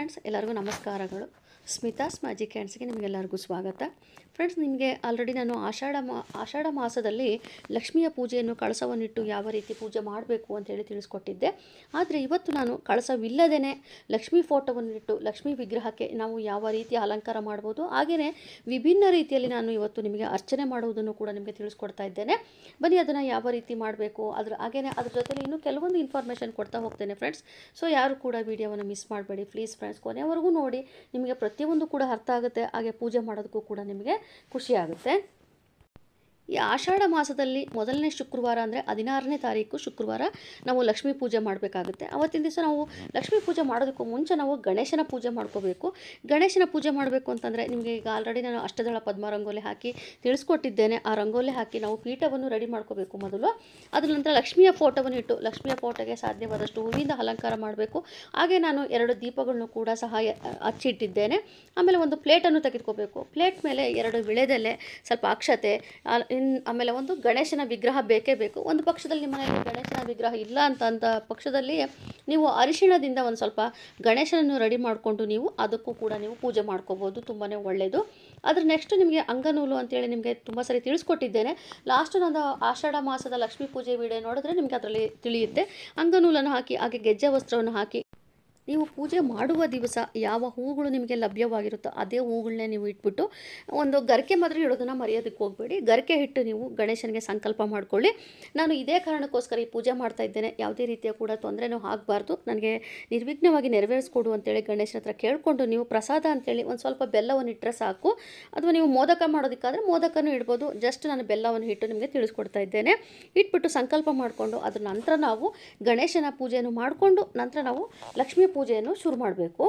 friends ಎಲ್ಲರಿಗೂ ನಮಸ್ಕಾರಗಳು Smitha's magic ಹ್ಯಾಂಡ್ಸ್ಗೆ ನಿಮಗೆಲ್ಲರಿಗೂ ಸ್ವಾಗತ ಫ್ರೆಂಡ್ಸ್ ನಿಮಗೆ ಆಲ್ರೆಡಿ ನಾನು ಆಷಾಢ ಮಾ ಆಷಾಢ ಮಾಸದಲ್ಲಿ ಲಕ್ಷ್ಮಿಯ ಪೂಜೆಯನ್ನು ಕಳಸವನ್ನಿಟ್ಟು ಯಾವ ರೀತಿ ಪೂಜೆ ಮಾಡಬೇಕು ಅಂತೇಳಿ ತಿಳಿಸ್ಕೊಟ್ಟಿದ್ದೆ ಆದರೆ ಇವತ್ತು ನಾನು ಕಳಸವಿಲ್ಲದೇ ಲಕ್ಷ್ಮೀ ಫೋಟೋವನ್ನಿಟ್ಟು ಲಕ್ಷ್ಮೀ ವಿಗ್ರಹಕ್ಕೆ ನಾವು ಯಾವ ರೀತಿ ಅಲಂಕಾರ ಮಾಡ್ಬೋದು ಹಾಗೆಯೇ ವಿಭಿನ್ನ ರೀತಿಯಲ್ಲಿ ನಾನು ಇವತ್ತು ನಿಮಗೆ ಅರ್ಚನೆ ಮಾಡುವುದನ್ನು ಕೂಡ ನಿಮಗೆ ತಿಳಿಸ್ಕೊಡ್ತಾ ಇದ್ದೇನೆ ಬನ್ನಿ ಅದನ್ನು ಯಾವ ರೀತಿ ಮಾಡಬೇಕು ಅದ್ರ ಹಾಗೆಯೇ ಅದ್ರ ಜೊತೆಲಿ ಇನ್ನೂ ಕೆಲವೊಂದು ಇನ್ಫಾರ್ಮೇಷನ್ ಕೊಡ್ತಾ ಹೋಗ್ತೇನೆ ಫ್ರೆಂಡ್ಸ್ ಸೊ ಯಾರು ಕೂಡ ವಿಡಿಯೋವನ್ನು ಮಿಸ್ ಮಾಡಬೇಡಿ ಪ್ಲೀಸ್ ಫ್ರೆಂಡ್ಸ್ ಕೊನೆವರೆಗೂ ನೋಡಿ ನಿಮಗೆ ಪ್ರತಿಯೊಂದು ಕೂಡ ಅರ್ಥ ಆಗುತ್ತೆ ಹಾಗೆ ಪೂಜೆ ಮಾಡೋದಕ್ಕೂ ಕೂಡ ನಿಮಗೆ ಖುಷಿ ಆಗುತ್ತೆ ಈ ಆಷಾಢ ಮಾಸದಲ್ಲಿ ಮೊದಲನೇ ಶುಕ್ರವಾರ ಅಂದರೆ ಹದಿನಾರನೇ ತಾರೀಕು ಶುಕ್ರವಾರ ನಾವು ಲಕ್ಷ್ಮೀ ಪೂಜೆ ಮಾಡಬೇಕಾಗುತ್ತೆ ಅವತ್ತಿನ ದಿವಸ ನಾವು ಲಕ್ಷ್ಮೀ ಪೂಜೆ ಮಾಡೋದಕ್ಕೂ ಮುಂಚೆ ನಾವು ಗಣೇಶನ ಪೂಜೆ ಮಾಡ್ಕೋಬೇಕು ಗಣೇಶನ ಪೂಜೆ ಮಾಡಬೇಕು ಅಂತಂದರೆ ನಿಮಗೆ ಈಗ ಆಲ್ರೆಡಿ ನಾನು ಅಷ್ಟದಳ ಪದ್ಮ ರಂಗೋಲಿ ಹಾಕಿ ತಿಳಿಸ್ಕೊಟ್ಟಿದ್ದೇನೆ ಆ ರಂಗೋಲಿ ಹಾಕಿ ನಾವು ಪೀಠವನ್ನು ರೆಡಿ ಮಾಡ್ಕೋಬೇಕು ಮೊದಲು ಅದ್ರ ನಂತರ ಲಕ್ಷ್ಮಿಯ ಫೋಟೋವನ್ನು ಇಟ್ಟು ಲಕ್ಷ್ಮಿಯ ಫೋಟೋಗೆ ಸಾಧ್ಯವಾದಷ್ಟು ಹೂವಿಂದ ಅಲಂಕಾರ ಮಾಡಬೇಕು ಹಾಗೆ ನಾನು ಎರಡು ದೀಪಗಳನ್ನು ಕೂಡ ಸಹ ಎ- ಹಚ್ಚಿಟ್ಟಿದ್ದೇನೆ ಆಮೇಲೆ ಒಂದು ಪ್ಲೇಟನ್ನು ತೆಗೆದುಕೋಬೇಕು ಪ್ಲೇಟ್ ಮೇಲೆ ಎರಡು ವಿಳೆದೆಲೆ ಸ್ವಲ್ಪ ಅಕ್ಷತೆ ಆ- ಇನ್ ಆಮೇಲೆ ಒಂದು ಗಣೇಶನ ವಿಗ್ರಹ ಬೇಕೇ ಬೇಕು ಒಂದು ಪಕ್ಷದಲ್ಲಿ ನಿಮ್ಮ ಮನೆಯಲ್ಲಿ ಗಣೇಶನ ವಿಗ್ರಹ ಇಲ್ಲ ಅಂತ ಅಂತ ಪಕ್ಷದಲ್ಲಿ ನೀವು ಅರಿಶಿಣದಿಂದ ಒಂದು ಸ್ವಲ್ಪ ಗಣೇಶನನ್ನು ರೆಡಿ ಮಾಡಿಕೊಂಡು ನೀವು ಅದಕ್ಕೂ ಕೂಡ ನೀವು ಪೂಜೆ ಮಾಡ್ಕೋಬೋದು ತುಂಬಾ ಒಳ್ಳೆಯದು ಅದ್ರ ನೆಕ್ಸ್ಟ್ ನಿಮಗೆ ಅಂಗನೂಲು ಅಂತೇಳಿ ನಿಮಗೆ ತುಂಬ ಸರಿ ತಿಳಿಸ್ಕೊಟ್ಟಿದ್ದೇನೆ ಲಾಸ್ಟ್ ನಾನು ಆಷಾಢ ಮಾಸದ ಲಕ್ಷ್ಮೀ ಪೂಜೆ ವಿಡಿಯೋ ನೋಡಿದ್ರೆ ನಿಮಗೆ ಅದರಲ್ಲಿ ತಿಳಿಯುತ್ತೆ ಅಂಗನೂಲನ್ನು ಹಾಕಿ ಹಾಗೆ ಗೆಜ್ಜೆ ವಸ್ತ್ರವನ್ನು ಹಾಕಿ ನೀವು ಪೂಜೆ ಮಾಡುವ ದಿವಸ ಯಾವ ಹೂಗಳು ನಿಮಗೆ ಲಭ್ಯವಾಗಿರುತ್ತೋ ಅದೇ ಹೂಗಳನ್ನೇ ನೀವು ಇಟ್ಬಿಟ್ಟು ಒಂದು ಗರಿಕೆ ಮಾತ್ರ ಇಡೋದನ್ನು ಮರೆಯೋದಕ್ಕೆ ಹೋಗಬೇಡಿ ಗರಿಕೆ ಇಟ್ಟು ನೀವು ಗಣೇಶನಿಗೆ ಸಂಕಲ್ಪ ಮಾಡ್ಕೊಳ್ಳಿ ನಾನು ಇದೇ ಕಾರಣಕ್ಕೋಸ್ಕರ ಈ ಪೂಜೆ ಮಾಡ್ತಾ ಇದ್ದೇನೆ ಯಾವುದೇ ರೀತಿಯ ಕೂಡ ತೊಂದರೆನೂ ಆಗಬಾರ್ದು ನನಗೆ ನಿರ್ವಿಘ್ನವಾಗಿ ನೆರವೇರಿಸ್ಕೊಡು ಅಂತೇಳಿ ಗಣೇಶನ ಹತ್ರ ಕೇಳಿಕೊಂಡು ನೀವು ಪ್ರಸಾದ ಅಂತೇಳಿ ಒಂದು ಸ್ವಲ್ಪ ಬೆಲ್ಲವನ್ನು ಇಟ್ಟರೆ ಸಾಕು ಅಥವಾ ನೀವು ಮೋದಕ ಮಾಡೋದಕ್ಕಾದ್ರೆ ಮೋದಕನೂ ಇಡ್ಬೋದು ಜಸ್ಟ್ ನಾನು ಬೆಲ್ಲವನ್ನು ಇಟ್ಟು ನಿಮಗೆ ತಿಳಿಸ್ಕೊಡ್ತಾ ಇದ್ದೇನೆ ಇಟ್ಬಿಟ್ಟು ಸಂಕಲ್ಪ ಮಾಡಿಕೊಂಡು ಅದ್ರ ನಂತರ ನಾವು ಗಣೇಶನ ಪೂಜೆಯನ್ನು ಮಾಡಿಕೊಂಡು ನಂತರ ನಾವು ಲಕ್ಷ್ಮೀ ಪೂಜೆಯನ್ನು ಶುರು ಮಾಡಬೇಕು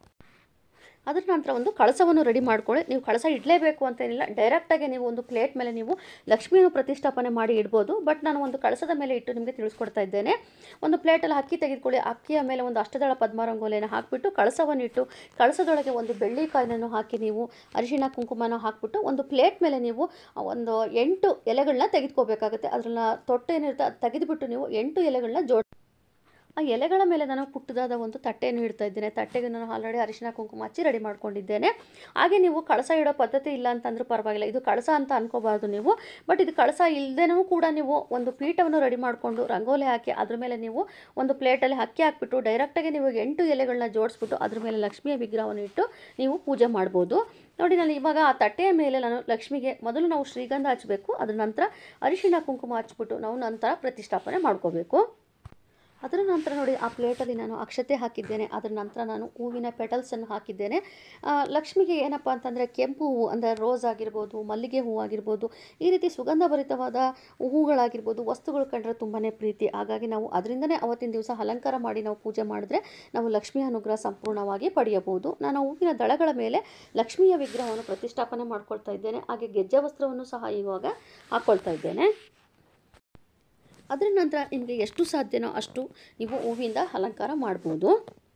ಅದರ ನಂತರ ಒಂದು ಕಳಸವನ್ನು ರೆಡಿ ಮಾಡ್ಕೊಳ್ಳಿ ನೀವು ಕಳಸ ಇಡಲೇಬೇಕು ಅಂತೇನಿಲ್ಲ ಡೈರೆಕ್ಟಾಗಿ ನೀವು ಒಂದು ಪ್ಲೇಟ್ ಮೇಲೆ ನೀವು ಲಕ್ಷ್ಮಿಯನ್ನು ಪ್ರತಿಷ್ಠಾಪನೆ ಮಾಡಿ ಇಡ್ಬೋದು ಬಟ್ ನಾನು ಒಂದು ಕಳಸದ ಮೇಲೆ ಇಟ್ಟು ನಿಮಗೆ ತಿಳಿಸ್ಕೊಡ್ತಾ ಇದ್ದೇನೆ ಒಂದು ಪ್ಲೇಟಲ್ಲಿ ಅಕ್ಕಿ ತೆಗೆದುಕೊಳ್ಳಿ ಅಕ್ಕಿಯ ಮೇಲೆ ಒಂದು ಅಷ್ಟದಳ ಪದ್ಮರಂಗೋಲಿಯನ್ನು ಹಾಕಿಬಿಟ್ಟು ಕಳಸವನ್ನು ಇಟ್ಟು ಕಳಸದೊಳಗೆ ಒಂದು ಬೆಳ್ಳಿ ಕಾಯಿನನ್ನು ಹಾಕಿ ನೀವು ಅರಿಶಿಣ ಕುಂಕುಮನ ಹಾಕಿಬಿಟ್ಟು ಒಂದು ಪ್ಲೇಟ್ ಮೇಲೆ ನೀವು ಒಂದು ಎಂಟು ಎಲೆಗಳನ್ನ ತೆಗೆದುಕೋಬೇಕಾಗುತ್ತೆ ಅದರನ್ನ ತೊಟ್ಟು ಏನಿರುತ್ತೆ ಅದು ತೆಗೆದುಬಿಟ್ಟು ನೀವು ಎಂಟು ಎಲೆಗಳನ್ನ ಜೋಡ್ ಆ ಎಲೆಗಳ ಮೇಲೆ ನಾನು ಪುಟ್ಟದಾದ ಒಂದು ತಟ್ಟೆಯನ್ನು ಇಡ್ತಾ ಇದ್ದೇನೆ ತಟ್ಟೆಗೆ ನಾನು ಆಲ್ರೆಡಿ ಅರಿಶಿನ ಕುಂಕುಮ ಹಚ್ಚಿ ರೆಡಿ ಮಾಡ್ಕೊಂಡಿದ್ದೇನೆ ಹಾಗೆ ನೀವು ಕಳಸ ಇಡೋ ಪದ್ಧತಿ ಇಲ್ಲ ಅಂತಂದ್ರೂ ಪರವಾಗಿಲ್ಲ ಇದು ಕಳಸ ಅಂತ ಅನ್ಕೋಬಾರ್ದು ನೀವು ಬಟ್ ಇದು ಕಳಸ ಇಲ್ಲದೇನೂ ಕೂಡ ನೀವು ಒಂದು ಪೀಠವನ್ನು ರೆಡಿ ಮಾಡಿಕೊಂಡು ರಂಗೋಲಿ ಹಾಕಿ ಅದ್ರ ಮೇಲೆ ನೀವು ಒಂದು ಪ್ಲೇಟಲ್ಲಿ ಅಕ್ಕಿ ಹಾಕ್ಬಿಟ್ಟು ಡೈರೆಕ್ಟಾಗಿ ನೀವು ಎಂಟು ಎಲೆಗಳನ್ನ ಜೋಡಿಸ್ಬಿಟ್ಟು ಅದ್ರ ಮೇಲೆ ಲಕ್ಷ್ಮಿಯ ವಿಗ್ರಹವನ್ನು ಇಟ್ಟು ನೀವು ಪೂಜೆ ಮಾಡ್ಬೋದು ನೋಡಿ ನಾನು ಇವಾಗ ಆ ತಟ್ಟೆಯ ಮೇಲೆ ನಾನು ಲಕ್ಷ್ಮಿಗೆ ಮೊದಲು ನಾವು ಶ್ರೀಗಂಧ ಹಚ್ಚಬೇಕು ಅದ್ರ ನಂತರ ಅರಿಶಿಣ ಕುಂಕುಮ ಹಚ್ಬಿಟ್ಟು ನಾವು ನಂತರ ಪ್ರತಿಷ್ಠಾಪನೆ ಮಾಡ್ಕೋಬೇಕು ಅದರ ನಂತರ ನೋಡಿ ಆ ಪ್ಲೇಟಲ್ಲಿ ನಾನು ಅಕ್ಷತೆ ಹಾಕಿದ್ದೇನೆ ಅದರ ನಂತರ ನಾನು ಹೂವಿನ ಪೆಟಲ್ಸನ್ನು ಹಾಕಿದ್ದೇನೆ ಆ, ಲಕ್ಷ್ಮಿಗೆ ಏನಪ್ಪ ಅಂತಂದರೆ ಕೆಂಪು ಹೂವು ಅಂದರೆ ರೋಸ್ ಆಗಿರ್ಬೋದು ಮಲ್ಲಿಗೆ ಹೂವು ಆಗಿರ್ಬೋದು ಈ ರೀತಿ ಸುಗಂಧಭರಿತವಾದ ಹೂವುಗಳಾಗಿರ್ಬೋದು ವಸ್ತುಗಳು ಕಂಡ್ರೆ ತುಂಬಾ ಪ್ರೀತಿ ಹಾಗಾಗಿ ನಾವು ಅದರಿಂದನೇ ಅವತ್ತಿನ ದಿವಸ ಅಲಂಕಾರ ಮಾಡಿ ನಾವು ಪೂಜೆ ಮಾಡಿದ್ರೆ ನಾವು ಲಕ್ಷ್ಮಿಯ ಅನುಗ್ರಹ ಸಂಪೂರ್ಣವಾಗಿ ಪಡೆಯಬಹುದು ನಾನು ಹೂವಿನ ದಳಗಳ ಮೇಲೆ ಲಕ್ಷ್ಮಿಯ ವಿಗ್ರಹವನ್ನು ಪ್ರತಿಷ್ಠಾಪನೆ ಮಾಡ್ಕೊಳ್ತಾ ಇದ್ದೇನೆ ಹಾಗೆ ಗೆಜ್ಜೆ ವಸ್ತ್ರವನ್ನು ಸಹ ಇವಾಗ ಹಾಕ್ಕೊಳ್ತಾ ಇದ್ದೇನೆ ಅದರ ನಂತರ ನಿಮಗೆ ಎಷ್ಟು ಸಾಧ್ಯನೋ ಅಷ್ಟು ನೀವು ಹೂವಿಂದ ಅಲಂಕಾರ ಮಾಡ್ಬೋದು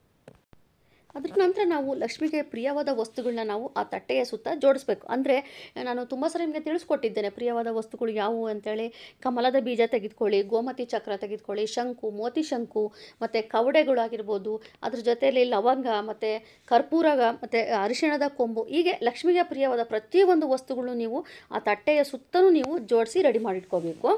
ಅದ್ರ ನಂತರ ನಾವು ಲಕ್ಷ್ಮಿಗೆ ಪ್ರಿಯವಾದ ವಸ್ತುಗಳನ್ನ ನಾವು ಆ ತಟ್ಟೆಯ ಸುತ್ತ ಜೋಡಿಸ್ಬೇಕು ಅಂದರೆ ನಾನು ತುಂಬ ಸರಿ ನಿಮಗೆ ತಿಳಿಸ್ಕೊಟ್ಟಿದ್ದೇನೆ ಪ್ರಿಯವಾದ ವಸ್ತುಗಳು ಯಾವುವು ಅಂತೇಳಿ ಕಮಲದ ಬೀಜ ತೆಗೆದುಕೊಳ್ಳಿ ಗೋಮತಿ ಚಕ್ರ ತೆಗೆದುಕೊಳ್ಳಿ ಶಂಕು ಮೋತಿ ಶಂಕು ಮತ್ತು ಕವಡೆಗಳಾಗಿರ್ಬೋದು ಅದ್ರ ಜೊತೆಯಲ್ಲಿ ಲವಂಗ ಮತ್ತು ಕರ್ಪೂರ ಮತ್ತು ಅರಿಶಿಣದ ಕೊಂಬು ಹೀಗೆ ಲಕ್ಷ್ಮಿಗೆ ಪ್ರಿಯವಾದ ಪ್ರತಿಯೊಂದು ವಸ್ತುಗಳು ನೀವು ಆ ತಟ್ಟೆಯ ಸುತ್ತಲೂ ನೀವು ಜೋಡಿಸಿ ರೆಡಿ ಮಾಡಿಟ್ಕೋಬೇಕು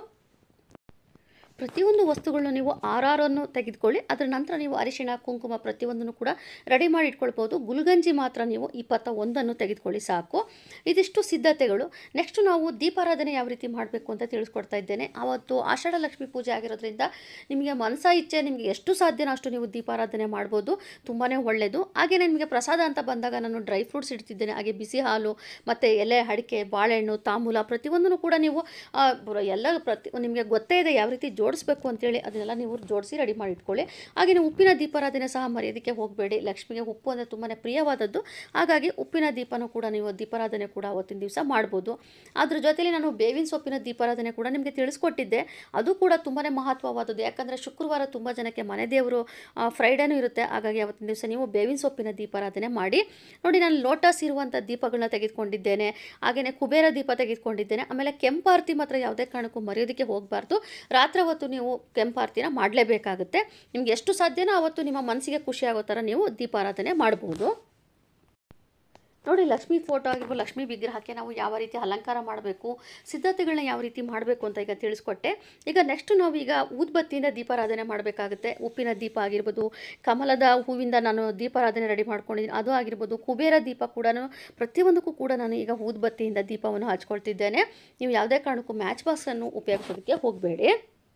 ಪ್ರತಿಯೊಂದು ವಸ್ತುಗಳನ್ನು ನೀವು ಆರಾರನ್ನು ತೆಗೆದುಕೊಳ್ಳಿ ಅದರ ನಂತರ ನೀವು ಅರಿಶಿಣ ಕುಂಕುಮ ಪ್ರತಿಯೊಂದನ್ನು ಕೂಡ ರೆಡಿ ಮಾಡಿ ಇಟ್ಕೊಳ್ಬೋದು ಗುಲ್ಗಂಜಿ ಮಾತ್ರ ನೀವು ಇಪ್ಪತ್ತ ಒಂದನ್ನು ತೆಗೆದುಕೊಳ್ಳಿ ಸಾಕು ಇದಿಷ್ಟು ಸಿದ್ಧತೆಗಳು ನೆಕ್ಸ್ಟ್ ನಾವು ದೀಪಾರಾಧನೆ ಯಾವ ರೀತಿ ಮಾಡಬೇಕು ಅಂತ ತಿಳಿಸ್ಕೊಡ್ತಾ ಇದ್ದೇನೆ ಆವತ್ತು ಆಷಾಢ ಲಕ್ಷ್ಮಿ ಪೂಜೆ ಆಗಿರೋದ್ರಿಂದ ನಿಮಗೆ ಮನಸ ಇಚ್ಛೆ ನಿಮಗೆ ಎಷ್ಟು ಸಾಧ್ಯನೋ ಅಷ್ಟು ನೀವು ದೀಪಾರಾಧನೆ ಮಾಡ್ಬೋದು ತುಂಬಾ ಒಳ್ಳೆಯದು ಹಾಗೆ ನಿಮಗೆ ಪ್ರಸಾದ ಅಂತ ಬಂದಾಗ ನಾನು ಡ್ರೈ ಫ್ರೂಟ್ಸ್ ಇಡ್ತಿದ್ದೇನೆ ಹಾಗೆ ಬಿಸಿ ಹಾಲು ಮತ್ತು ಎಲೆ ಅಡಿಕೆ ಬಾಳೆಹಣ್ಣು ತಾಂಬೂಲ ಪ್ರತಿಯೊಂದನ್ನು ಕೂಡ ನೀವು ಆ, ಬ- ಎಲ್ಲ ಪ್ರತಿ ನಿಮಗೆ ಗೊತ್ತೇ ಇದೆ ಯಾವ ರೀತಿ ಜೋಡಿಸ್ಬೇಕು ಅಂತೇಳಿ ಅದನ್ನೆಲ್ಲ ನೀವು ಜೋಡಿಸಿ ರೆಡಿ ಮಾಡಿ ಇಟ್ಕೊಳ್ಳಿ ಹಾಗೆ ನೀವು ಉಪ್ಪಿನ ದೀಪಾರಾಧನೆ ಸಹ ಮರೆಯೋದಕ್ಕೆ ಹೋಗಬೇಡಿ ಲಕ್ಷ್ಮಿಗೆ ಉಪ್ಪು ಅಂದರೆ ತುಂಬಾ ಪ್ರಿಯವಾದದ್ದು ಹಾಗಾಗಿ ಉಪ್ಪಿನ ದೀಪನೂ ಕೂಡ ನೀವು ದೀಪಾರಾಧನೆ ಕೂಡ ಅವತ್ತಿನ ದಿವಸ ಮಾಡ್ಬೋದು ಅದ್ರ ಜೊತೆಲಿ ನಾನು ಬೇವಿನ ಸೊಪ್ಪಿನ ದೀಪಾರಾಧನೆ ಕೂಡ ನಿಮಗೆ ತಿಳಿಸ್ಕೊಟ್ಟಿದ್ದೆ ಅದು ಕೂಡ ತುಂಬಾ ಮಹತ್ವವಾದದ್ದು ಯಾಕಂದರೆ ಶುಕ್ರವಾರ ತುಂಬ ಜನಕ್ಕೆ ಮನೆ ದೇವರು ಫ್ರೈಡೇನೂ ಇರುತ್ತೆ ಹಾಗಾಗಿ ಅವತ್ತಿನ ದಿವಸ ನೀವು ಬೇವಿನ ಸೊಪ್ಪಿನ ದೀಪಾರಾಧನೆ ಮಾಡಿ ನೋಡಿ ನಾನು ಲೋಟಸ್ ಇರುವಂಥ ದೀಪಗಳನ್ನ ತೆಗೆದುಕೊಂಡಿದ್ದೇನೆ ಹಾಗೆಯೇ ಕುಬೇರ ದೀಪ ತೆಗೆದುಕೊಂಡಿದ್ದೇನೆ ಆಮೇಲೆ ಕೆಂಪಾರತಿ ಮಾತ್ರ ಯಾವುದೇ ಕಾರಣಕ್ಕೂ ಮರೆಯೋದಕ್ಕೆ ಹೋಗಬಾರ್ದು ರಾತ್ರಿ ಹೊತ್ತು ಅವತ್ತು ನೀವು ಕೆಂಪಾರತಿನ ಮಾಡಲೇಬೇಕಾಗುತ್ತೆ ನಿಮ್ಗೆ ಎಷ್ಟು ಸಾಧ್ಯನೋ ಅವತ್ತು ನಿಮ್ಮ ಮನಸ್ಸಿಗೆ ಖುಷಿ ಆಗೋ ಥರ ನೀವು ದೀಪಾರಾಧನೆ ಮಾಡ್ಬೋದು ನೋಡಿ ಲಕ್ಷ್ಮೀ ಫೋಟೋ ಆಗಿರ್ಬೋದು ಲಕ್ಷ್ಮೀ ವಿಗ್ರಹಕ್ಕೆ ನಾವು ಯಾವ ರೀತಿ ಅಲಂಕಾರ ಮಾಡಬೇಕು ಸಿದ್ಧತೆಗಳನ್ನ ಯಾವ ರೀತಿ ಮಾಡಬೇಕು ಅಂತ ಈಗ ತಿಳಿಸ್ಕೊಟ್ಟೆ ಈಗ ನೆಕ್ಸ್ಟ್ ನಾವು ಈಗ ಊದ್ಬತ್ತಿಯಿಂದ ದೀಪಾರಾಧನೆ ಮಾಡಬೇಕಾಗುತ್ತೆ ಉಪ್ಪಿನ ದೀಪ ಆಗಿರ್ಬೋದು ಕಮಲದ ಹೂವಿಂದ ನಾನು ದೀಪಾರಾಧನೆ ರೆಡಿ ಮಾಡ್ಕೊಂಡಿದ್ದೀನಿ ಅದು ಆಗಿರ್ಬೋದು ಕುಬೇರ ದೀಪ ಕೂಡ ಪ್ರತಿಯೊಂದಕ್ಕೂ ಕೂಡ ನಾನು ಈಗ ಊದ್ಬತ್ತಿಯಿಂದ ದೀಪವನ್ನು ಹಚ್ಕೊಳ್ತಿದ್ದೇನೆ ನೀವು ಯಾವುದೇ ಕಾರಣಕ್ಕೂ ಮ್ಯಾಚ್ ಬಾಕ್ಸನ್ನು ಉಪಯೋಗಿಸೋದಕ್ಕೆ ಹೋಗಬೇಡಿ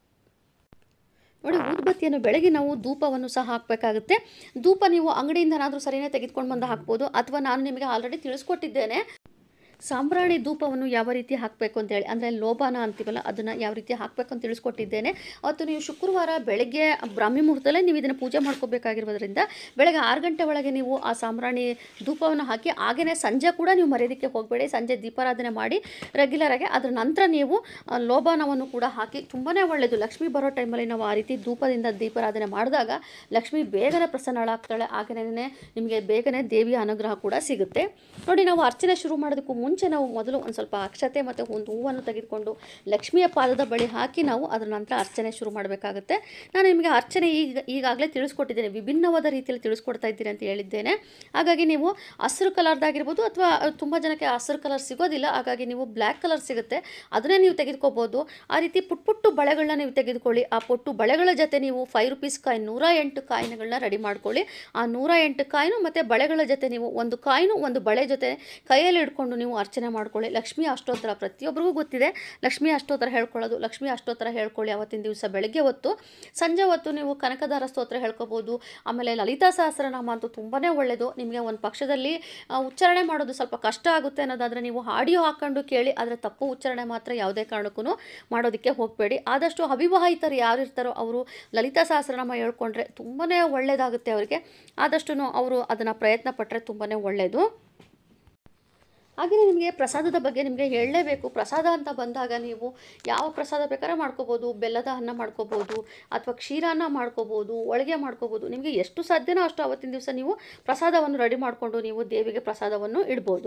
ನೋಡಿ ಊದ್ಬತ್ತಿಯನ್ನು ಬೆಳಗ್ಗೆ ನಾವು ಧೂಪವನ್ನು ಸಹ ಹಾಕಬೇಕಾಗುತ್ತೆ ಧೂಪ ನೀವು ಅಂಗಡಿಯಿಂದನಾದರೂ ಸರಿಯೇ ತೆಗೆದುಕೊಂಡು ಬಂದು ಹಾಕ್ಬೋದು ಅಥವಾ ನಾನು ನಿಮಗೆ ಆಲ್ರೆಡಿ ತಿಳಿಸ್ಕೊಟ್ಟಿದ್ದೇನೆ ಸಾಂಬ್ರಾಣಿ ಧೂಪವನ್ನು ಯಾವ ರೀತಿ ಹಾಕಬೇಕು ಅಂತೇಳಿ ಅಂದರೆ ಲೋಬಾನ ಅಂತೀವಲ್ಲ ಅದನ್ನು ಯಾವ ರೀತಿ ಹಾಕಬೇಕು ಅಂತ ತಿಳಿಸ್ಕೊಟ್ಟಿದ್ದೇನೆ ಅವತ್ತು ನೀವು ಶುಕ್ರವಾರ ಬೆಳಗ್ಗೆ ಬ್ರಾಹ್ಮಿ ಮುಹೂರ್ತದಲ್ಲೇ ನೀವು ಇದನ್ನು ಪೂಜೆ ಮಾಡ್ಕೋಬೇಕಾಗಿರೋದ್ರಿಂದ ಬೆಳಗ್ಗೆ ಆರು ಗಂಟೆ ಒಳಗೆ ನೀವು ಆ ಸಾಂಬ್ರಾಣಿ ಧೂಪವನ್ನು ಹಾಕಿ ಹಾಗೆಯೇ ಸಂಜೆ ಕೂಡ ನೀವು ಮರೆಯೋದಕ್ಕೆ ಹೋಗಬೇಡಿ ಸಂಜೆ ದೀಪಾರಾಧನೆ ಮಾಡಿ ರೆಗ್ಯುಲರಾಗಿ ಅದರ ನಂತರ ನೀವು ಆ, ಲೋಬಾನವನ್ನು ಕೂಡ ಹಾಕಿ ತುಂಬಾ ಒಳ್ಳೆಯದು ಲಕ್ಷ್ಮಿ ಬರೋ ಟೈಮಲ್ಲಿ ನಾವು ಆ ರೀತಿ ಧೂಪದಿಂದ ದೀಪಾರಾಧನೆ ಮಾಡಿದಾಗ ಲಕ್ಷ್ಮಿ ಬೇಗನೆ ಪ್ರಸನ್ನಳಾಗ್ತಾಳೆ ಹಾಗೆಯೇ ನಿಮಗೆ ಬೇಗನೆ ದೇವಿಯ ಅನುಗ್ರಹ ಕೂಡ ಸಿಗುತ್ತೆ ನೋಡಿ ನಾವು ಅರ್ಚನೆ ಶುರು ಮಾಡೋದಕ್ಕೂ ಮುಂಚೆ ನಾವು ಮೊದಲು ಒಂದು ಸ್ವಲ್ಪ ಅಕ್ಷತೆ ಮತ್ತು ಒಂದು ಹೂವನ್ನು ತೆಗೆದುಕೊಂಡು ಲಕ್ಷ್ಮಿಯ ಪಾದದ ಬಳಿ ಹಾಕಿ ನಾವು ಅದರ ನಂತರ ಅರ್ಚನೆ ಶುರು ಮಾಡಬೇಕಾಗುತ್ತೆ ನಾನು ನಿಮಗೆ ಅರ್ಚನೆ ಈಗ ಈಗಾಗಲೇ ತಿಳಿಸ್ಕೊಟ್ಟಿದ್ದೇನೆ ವಿಭಿನ್ನವಾದ ರೀತಿಯಲ್ಲಿ ತಿಳಿಸ್ಕೊಡ್ತಾ ಇದ್ದೀನಿ ಅಂತ ಹೇಳಿದ್ದೇನೆ ಹಾಗಾಗಿ ನೀವು ಹಸಿರು ಕಲರ್ದಾಗಿರ್ಬೋದು ಅಥವಾ ತುಂಬ ಜನಕ್ಕೆ ಹಸಿರು ಕಲರ್ ಸಿಗೋದಿಲ್ಲ ಹಾಗಾಗಿ ನೀವು ಬ್ಲ್ಯಾಕ್ ಕಲರ್ ಸಿಗುತ್ತೆ ಅದನ್ನೇ ನೀವು ತೆಗೆದುಕೋಬೋದು ಆ ರೀತಿ ಪುಟ್ ಪುಟ್ಟು ಬಳೆಗಳನ್ನ ನೀವು ತೆಗೆದುಕೊಳ್ಳಿ ಆ ಪುಟ್ಟು ಬಳೆಗಳ ಜೊತೆ ನೀವು ಫೈವ್ ರುಪೀಸ್ ಕಾಯಿನ್ ನೂರ ಎಂಟು ಕಾಯಿನ್ಗಳನ್ನ ರೆಡಿ ಮಾಡ್ಕೊಳ್ಳಿ ಆ ನೂರ ಎಂಟು ಕಾಯಿನು ಮತ್ತು ಬಳೆಗಳ ಜೊತೆ ನೀವು ಒಂದು ಕಾಯಿನು ಒಂದು ಬಳೆ ಜೊತೆ ಕೈಯಲ್ಲಿ ಹಿಡ್ಕೊಂಡು ನೀವು ಅರ್ಚನೆ ಮಾಡ್ಕೊಳ್ಳಿ ಲಕ್ಷ್ಮಿ ಅಷ್ಟೋತ್ತರ ಪ್ರತಿಯೊಬ್ಬರಿಗೂ ಗೊತ್ತಿದೆ ಲಕ್ಷ್ಮಿ ಅಷ್ಟೋತ್ತರ ಹೇಳ್ಕೊಳ್ಳೋದು ಲಕ್ಷ್ಮಿ ಅಷ್ಟೋತ್ತರ ಹೇಳ್ಕೊಳ್ಳಿ ಅವತ್ತಿನ ದಿವಸ ಬೆಳಗ್ಗೆ ಹೊತ್ತು ಸಂಜೆ ಹೊತ್ತು ನೀವು ಕನಕದಾರ ಸ್ತೋತ್ರ ಹೇಳ್ಕೊಬೋದು ಆಮೇಲೆ ಲಲಿತಾ ಸಹಸ್ರನಾಮ ಅಂತೂ ತುಂಬಾ ಒಳ್ಳೆಯದು ನಿಮಗೆ ಒಂದು ಪಕ್ಷದಲ್ಲಿ ಆ, ಉಚ್ಚಾರಣೆ ಮಾಡೋದು ಸ್ವಲ್ಪ ಕಷ್ಟ ಆಗುತ್ತೆ ಅನ್ನೋದಾದರೆ ನೀವು ಆಡಿಯೋ ಹಾಕ್ಕೊಂಡು ಕೇಳಿ ಆದರೆ ತಪ್ಪು ಉಚ್ಚಾರಣೆ ಮಾತ್ರ ಯಾವುದೇ ಕಾರಣಕ್ಕೂ ಮಾಡೋದಕ್ಕೆ ಹೋಗಬೇಡಿ ಆದಷ್ಟು ಅವಿವಾಹಿತರು ಯಾರು ಇರ್ತಾರೋ ಅವರು ಲಲಿತಾ ಸಹಸ್ರನಾಮ ಹೇಳ್ಕೊಂಡ್ರೆ ತುಂಬಾ ಒಳ್ಳೆಯದಾಗುತ್ತೆ ಅವರಿಗೆ ಆದಷ್ಟು ಅವರು ಅದನ್ನು ಪ್ರಯತ್ನ ಪಟ್ಟರೆ ತುಂಬಾ ಒಳ್ಳೆಯದು ಹಾಗೆಯೇ ನಿಮಗೆ ಪ್ರಸಾದದ ಬಗ್ಗೆ ನಿಮಗೆ ಹೇಳಲೇಬೇಕು ಪ್ರಸಾದ ಅಂತ ಬಂದಾಗ ನೀವು ಯಾವ ಪ್ರಸಾದ ಬೇಕಾದ್ರೆ ಮಾಡ್ಕೋಬೋದು ಬೆಲ್ಲದ ಅನ್ನ ಮಾಡ್ಕೋಬೋದು ಅಥವಾ ಕ್ಷೀರಾನ್ನ ಮಾಡ್ಕೋಬೋದು ಒಳಗೆ ಮಾಡ್ಕೋಬೋದು ನಿಮಗೆ ಎಷ್ಟು ಸಾಧ್ಯನೋ ಅಷ್ಟು ಅವತ್ತಿನ ದಿವಸ ನೀವು ಪ್ರಸಾದವನ್ನು ರೆಡಿ ಮಾಡಿಕೊಂಡು ನೀವು ದೇವಿಗೆ ಪ್ರಸಾದವನ್ನು ಇಡ್ಬೋದು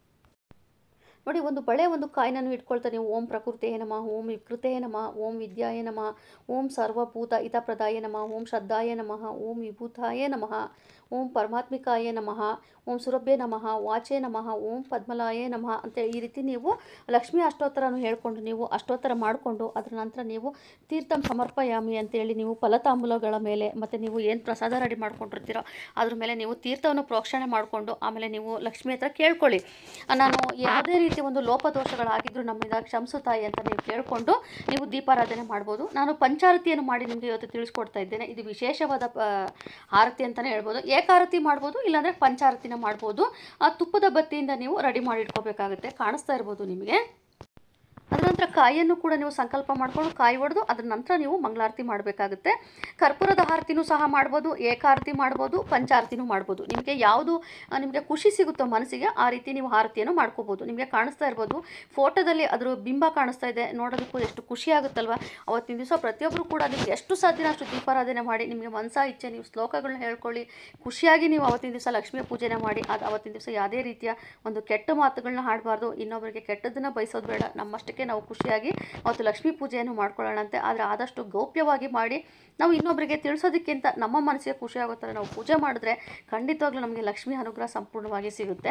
ನೋಡಿ ಒಂದು ಬಳೆ ಒಂದು ಕಾಯಿನನ್ನು ಇಟ್ಕೊಳ್ತಾ ನೀವು ಓಂ ಪ್ರಕೃತೇ ನಮಃ ಓಂ ವಿಕೃತೇ ನಮಃ ಓಂ ವಿದ್ಯಾಯ ನಮಃ ಓಂ ಸರ್ವಭೂತ ಹಿತಪ್ರದಾಯ ನಮಃ ಓಂ ಶ್ರದ್ಧಾಯ ನಮಃ ಓಂ ವಿಭೂತಾಯ ನಮಃ ಓಂ ಪರಮಾತ್ಮಿಕಾಯ ನಮಃ ಓಂ ಸುರಭ್ಯ ನಮಃ ವಾಚೇ ನಮಃ ಓಂ ಪದ್ಮಲಾಯ ನಮಃ ಅಂತ ಈ ರೀತಿ ನೀವು ಲಕ್ಷ್ಮೀ ಅಷ್ಟೋತ್ತರನು ಹೇಳ್ಕೊಂಡು ನೀವು ಅಷ್ಟೋತ್ತರ ಮಾಡಿಕೊಂಡು ಅದರ ನಂತರ ನೀವು ತೀರ್ಥಂ ಸಮರ್ಪಯಾಮಿ ಅಂತೇಳಿ ನೀವು ಫಲತಾಂಬೂಲಗಳ ಮೇಲೆ ಮತ್ತು ನೀವು ಏನು ಪ್ರಸಾದ ರೆಡಿ ಮಾಡ್ಕೊಂಡಿರ್ತೀರೋ ಅದ್ರ ಮೇಲೆ ನೀವು ತೀರ್ಥವನ್ನು ಪ್ರೋಕ್ಷಣೆ ಮಾಡಿಕೊಂಡು ಆಮೇಲೆ ನೀವು ಲಕ್ಷ್ಮಿ ಹತ್ರ ಕೇಳ್ಕೊಳ್ಳಿ ನಾನು ಯಾವುದೇ ರೀತಿ ಒಂದು ಲೋಪದೋಷಗಳಾಗಿದ್ದರೂ ನಮ್ಮಿಂದ ಕ್ಷಮಿಸು ತಾಯಿ ಅಂತ ನೀವು ಕೇಳಿಕೊಂಡು ನೀವು ದೀಪಾರಾಧನೆ ಮಾಡ್ಬೋದು ನಾನು ಪಂಚಾರತಿಯನ್ನು ಮಾಡಿ ನಿಮಗೆ ಇವತ್ತು ತಿಳಿಸ್ಕೊಡ್ತಾ ಇದ್ದೇನೆ ಇದು ವಿಶೇಷವಾದ ಆ, ಆರತಿ ಅಂತಲೇ ಹೇಳ್ಬೋದು ಏಕಾರತಿ ಮಾಡ್ಬೋದು ಇಲ್ಲಾಂದರೆ ಪಂಚಾರತಿನ ಮಾಡ್ಬೋದು ಆ ತುಪ್ಪದ ಬತ್ತಿಯಿಂದ ನೀವು ರೆಡಿ ಮಾಡಿ ಇಟ್ಕೋಬೇಕಾಗುತ್ತೆ ಕಾಣಿಸ್ತಾ ಇರ್ಬೋದು ನಿಮಗೆ ಅದರ ನಂತರ ಕಾಯಿಯನ್ನು ಕೂಡ ನೀವು ಸಂಕಲ್ಪ ಮಾಡಿಕೊಂಡು ಕಾಯಿ ಹೊಡೆದು ಅದರ ನಂತರ ನೀವು ಮಂಗಳಾರತಿ ಮಾಡಬೇಕಾಗುತ್ತೆ ಕರ್ಪೂರದ ಆರತಿನೂ ಸಹ ಮಾಡ್ಬೋದು ಏಕಾರತಿ ಮಾಡ್ಬೋದು ಪಂಚಾರತಿನೂ ಮಾಡ್ಬೋದು ನಿಮಗೆ ಯಾವುದು ಆ, ನಿಮಗೆ ಖುಷಿ ಸಿಗುತ್ತೋ ಮನಸ್ಸಿಗೆ ಆ ರೀತಿ ನೀವು ಆರತಿಯನ್ನು ಮಾಡ್ಕೋಬೋದು ನಿಮಗೆ ಕಾಣಿಸ್ತಾ ಇರ್ಬೋದು ಫೋಟೋದಲ್ಲಿ ಅದರ ಬಿಂಬ ಕಾಣಿಸ್ತಾ ಇದೆ ನೋಡೋದಕ್ಕೂ ಎಷ್ಟು ಖುಷಿ ಆಗುತ್ತಲ್ವ ಅವತ್ತಿನ ದಿವಸ ಪ್ರತಿಯೊಬ್ಬರು ಕೂಡ ನಿಮಗೆ ಎಷ್ಟು ಸಾಧ್ಯನೋ ಅಷ್ಟು ದೀಪಾರಾಧನೆ ಮಾಡಿ ನಿಮಗೆ ಮನಸ ಇಚ್ಛೆ ನೀವು ಶ್ಲೋಕಗಳನ್ನ ಹೇಳ್ಕೊಳ್ಳಿ ಖುಷಿಯಾಗಿ ನೀವು ಅವತ್ತಿನ ದಿವಸ ಲಕ್ಷ್ಮಿಯ ಪೂಜೆನ ಮಾಡಿ ಅದು ಅವತ್ತಿನ ದಿವಸ ಯಾವುದೇ ರೀತಿಯ ಒಂದು ಕೆಟ್ಟ ಮಾತುಗಳನ್ನ ಹಾಡಬಾರ್ದು ಇನ್ನೊಬ್ಬರಿಗೆ ಕೆಟ್ಟದ್ದನ್ನು ಬಯಸೋದು ಬೇಡ ನಮ್ಮಷ್ಟಕ್ಕೆ ನಾವು ಖುಷಿಯಾಗಿ ಅವತ್ತು ಲಕ್ಷ್ಮೀ ಪೂಜೆಯನ್ನು ಮಾಡ್ಕೊಳ್ಳೋಣಂತೆ ಆದರೆ ಆದಷ್ಟು ಗೌಪ್ಯವಾಗಿ ಮಾಡಿ ನಾವು ಇನ್ನೊಬ್ಬರಿಗೆ ತಿಳಿಸೋದಕ್ಕಿಂತ ನಮ್ಮ ಮನಸ್ಸಿಗೆ ಖುಷಿ ಆಗೋ ಥರ ನಾವು ಪೂಜೆ ಮಾಡಿದ್ರೆ ಖಂಡಿತವಾಗ್ಲೂ ನಮಗೆ ಲಕ್ಷ್ಮೀ ಅನುಗ್ರಹ ಸಂಪೂರ್ಣವಾಗಿ ಸಿಗುತ್ತೆ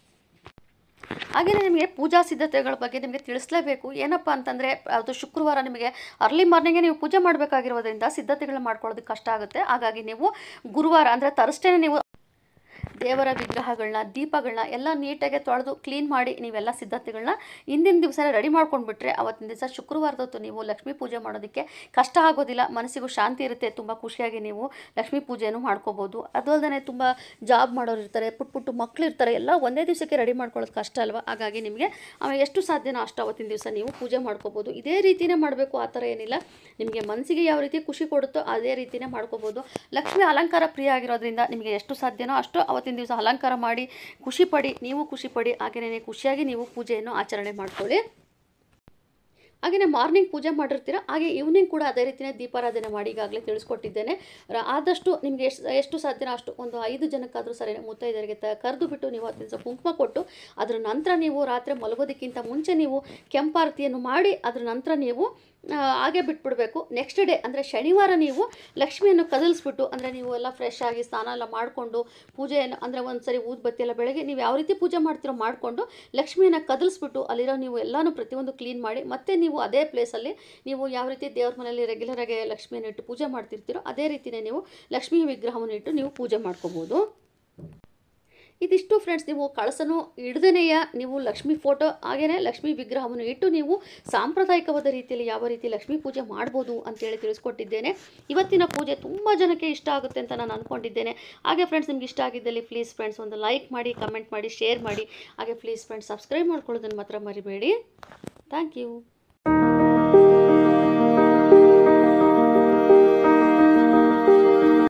ಹಾಗೆಯೇ ನಿಮಗೆ ಪೂಜಾ ಸಿದ್ಧತೆಗಳ ಬಗ್ಗೆ ನಿಮಗೆ ತಿಳಿಸಲೇಬೇಕು ಏನಪ್ಪ ಅಂತಂದರೆ ಅದು ಶುಕ್ರವಾರ ನಿಮಗೆ ಅರ್ಲಿ ಮಾರ್ನಿಂಗೇ ನೀವು ಪೂಜೆ ಮಾಡಬೇಕಾಗಿರೋದ್ರಿಂದ ಸಿದ್ಧತೆಗಳನ್ನ ಮಾಡ್ಕೊಳ್ಳೋದಕ್ಕೆ ಕಷ್ಟ ಆಗುತ್ತೆ ಹಾಗಾಗಿ ನೀವು ಗುರುವಾರ ಅಂದರೆ ತರ್ಸ್ಡೇನೆ ನೀವು ದೇವರ ವಿಗ್ರಹಗಳನ್ನ ದೀಪಗಳನ್ನ ಎಲ್ಲ ನೀಟಾಗಿ ತೊಳೆದು ಕ್ಲೀನ್ ಮಾಡಿ ನೀವೆಲ್ಲ ಸಿದ್ಧತೆಗಳನ್ನ ಹಿಂದಿನ ದಿವಸನೇ ರೆಡಿ ಮಾಡ್ಕೊಂಡ್ಬಿಟ್ರೆ ಅವತ್ತಿನ ದಿವಸ ಶುಕ್ರವಾರದ ಹೊತ್ತು ನೀವು ಲಕ್ಷ್ಮೀ ಪೂಜೆ ಮಾಡೋದಕ್ಕೆ ಕಷ್ಟ ಆಗೋದಿಲ್ಲ ಮನಸ್ಸಿಗೂ ಶಾಂತಿ ಇರುತ್ತೆ ತುಂಬ ಖುಷಿಯಾಗಿ ನೀವು ಲಕ್ಷ್ಮೀ ಪೂಜೆಯನ್ನು ಮಾಡ್ಕೋಬೋದು ಅದು ಅಲ್ಲದೆ ತುಂಬ ಜಾಬ್ ಮಾಡೋರು ಇರ್ತಾರೆ ಪುಟ್ ಪುಟ್ಟು ಮಕ್ಳು ಇರ್ತಾರೆ ಎಲ್ಲ ಒಂದೇ ದಿವಸಕ್ಕೆ ರೆಡಿ ಮಾಡ್ಕೊಳ್ಳೋದು ಕಷ್ಟ ಅಲ್ವಾ ಹಾಗಾಗಿ ನಿಮಗೆ ಆಮೇಲೆ ಎಷ್ಟು ಸಾಧ್ಯನೋ ಅಷ್ಟು ಅವತ್ತಿನ ದಿವಸ ನೀವು ಪೂಜೆ ಮಾಡ್ಕೋಬೋದು ಇದೇ ರೀತಿನೇ ಮಾಡಬೇಕು ಆ ಥರ ಏನಿಲ್ಲ ನಿಮಗೆ ಮನಸ್ಸಿಗೆ ಯಾವ ರೀತಿ ಖುಷಿ ಕೊಡುತ್ತೋ ಅದೇ ರೀತಿನೇ ಮಾಡ್ಕೋಬೋದು ಲಕ್ಷ್ಮಿ ಅಲಂಕಾರ ಪ್ರಿಯ ಆಗಿರೋದ್ರಿಂದ ನಿಮಗೆ ಎಷ್ಟು ಸಾಧ್ಯನೋ ಅಷ್ಟು ಅವತ್ತಿನ ದಿವಸ ಅಲಂಕಾರ ಮಾಡಿ ಖುಷಿ ಪಡಿ ನೀವು ಖುಷಿ ಪಡಿ ಹಾಗೆಯೇ ಖುಷಿಯಾಗಿ ನೀವು ಪೂಜೆಯನ್ನು ಆಚರಣೆ ಮಾಡ್ಕೊಳ್ಳಿ ಹಾಗೆಯೇ ಮಾರ್ನಿಂಗ್ ಪೂಜೆ ಮಾಡಿರ್ತೀರ ಹಾಗೆ ಈವ್ನಿಂಗ್ ಕೂಡ ಅದೇ ರೀತಿಯೇ ದೀಪಾರಾಧನೆ ಮಾಡಿ ಈಗಾಗಲೇ ತಿಳಿಸ್ಕೊಟ್ಟಿದ್ದೇನೆ ರ- ಆದಷ್ಟು ನಿಮಗೆ ಎಷ್ಟು ಎಷ್ಟು ಸಾಧ್ಯನೋ ಅಷ್ಟು ಒಂದು ಐದು ಜನಕ್ಕಾದರೂ ಸರಿ ಮುತ್ತೈದರಿಗೆ ತ ಕರೆದು ಬಿಟ್ಟು ನೀವು ಹತ್ತು ದಿವಸ ಕುಂಕುಮ ಕೊಟ್ಟು ಅದರ ನಂತರ ನೀವು ರಾತ್ರಿ ಮಲಗೋದಕ್ಕಿಂತ ಮುಂಚೆ ನೀವು ಕೆಂಪಾರತಿಯನ್ನು ಮಾಡಿ ಅದರ ನಂತರ ನೀವು ಆ, ಹಾಗೆ ಬಿಟ್ಬಿಡಬೇಕು ನೆಕ್ಸ್ಟ್ ಡೇ ಅಂದರೆ ಶನಿವಾರ ನೀವು ಲಕ್ಷ್ಮಿಯನ್ನು ಕದಲಿಸ್ಬಿಟ್ಟು ಅಂದರೆ ನೀವು ಎಲ್ಲ ಫ್ರೆಶ್ ಆಗಿ ಸ್ನಾನ ಎಲ್ಲ ಮಾಡಿಕೊಂಡು ಪೂಜೆಯನ್ನು ಅಂದರೆ ಒಂದು ಸರಿ ಊದ್ಬತ್ತಿ ಎಲ್ಲ ಬೆಳಗ್ಗೆ ನೀವು ಯಾವ ರೀತಿ ಪೂಜೆ ಮಾಡ್ತೀರೋ ಮಾಡಿಕೊಂಡು ಲಕ್ಷ್ಮಿಯನ್ನು ಕದಲಿಸ್ಬಿಟ್ಟು ಅಲ್ಲಿರೋ ನೀವು ಎಲ್ಲನೂ ಪ್ರತಿಯೊಂದು ಕ್ಲೀನ್ ಮಾಡಿ ಮತ್ತೆ ನೀವು ಅದೇ ಪ್ಲೇಸಲ್ಲಿ ನೀವು ಯಾವ ರೀತಿ ದೇವ್ರ ಮನೆಯಲ್ಲಿ ರೆಗ್ಯುಲರಾಗಿ ಲಕ್ಷ್ಮಿಯನ್ನು ಇಟ್ಟು ಪೂಜೆ ಮಾಡ್ತಿರ್ತೀರೋ ಅದೇ ರೀತಿಯೇ ನೀವು ಲಕ್ಷ್ಮೀ ವಿಗ್ರಹವನ್ನು ಇಟ್ಟು ನೀವು ಪೂಜೆ ಮಾಡ್ಕೋಬೋದು ಇದಿಷ್ಟು ಫ್ರೆಂಡ್ಸ್ ನೀವು ಕಳಸನು ಹಿಡ್ದನೆಯ ನೀವು ಲಕ್ಷ್ಮಿ ಫೋಟೋ ಹಾಗೆಯೇ ಲಕ್ಷ್ಮಿ ವಿಗ್ರಹವನ್ನು ಇಟ್ಟು ನೀವು ಸಾಂಪ್ರದಾಯಿಕವಾದ ರೀತಿಯಲ್ಲಿ ಯಾವ ರೀತಿ ಲಕ್ಷ್ಮೀ ಪೂಜೆ ಮಾಡ್ಬೋದು ಅಂತೇಳಿ ತಿಳಿಸ್ಕೊಟ್ಟಿದ್ದೇನೆ ಇವತ್ತಿನ ಪೂಜೆ ತುಂಬ ಜನಕ್ಕೆ ಇಷ್ಟ ಆಗುತ್ತೆ ಅಂತ ನಾನು ಅಂದ್ಕೊಂಡಿದ್ದೇನೆ ಹಾಗೆ ಫ್ರೆಂಡ್ಸ್ ನಿಮ್ಗೆ ಇಷ್ಟ ಆಗಿದ್ದಲ್ಲಿ ಪ್ಲೀಸ್ ಫ್ರೆಂಡ್ಸ್ ಒಂದು ಲೈಕ್ ಮಾಡಿ ಕಮೆಂಟ್ ಮಾಡಿ ಶೇರ್ ಮಾಡಿ ಹಾಗೆ ಪ್ಲೀಸ್ ಫ್ರೆಂಡ್ಸ್ ಸಬ್ಸ್ಕ್ರೈಬ್ ಮಾಡ್ಕೊಳ್ಳೋದನ್ನು ಮಾತ್ರ ಮರಿಬೇಡಿ ಥ್ಯಾಂಕ್ ಯು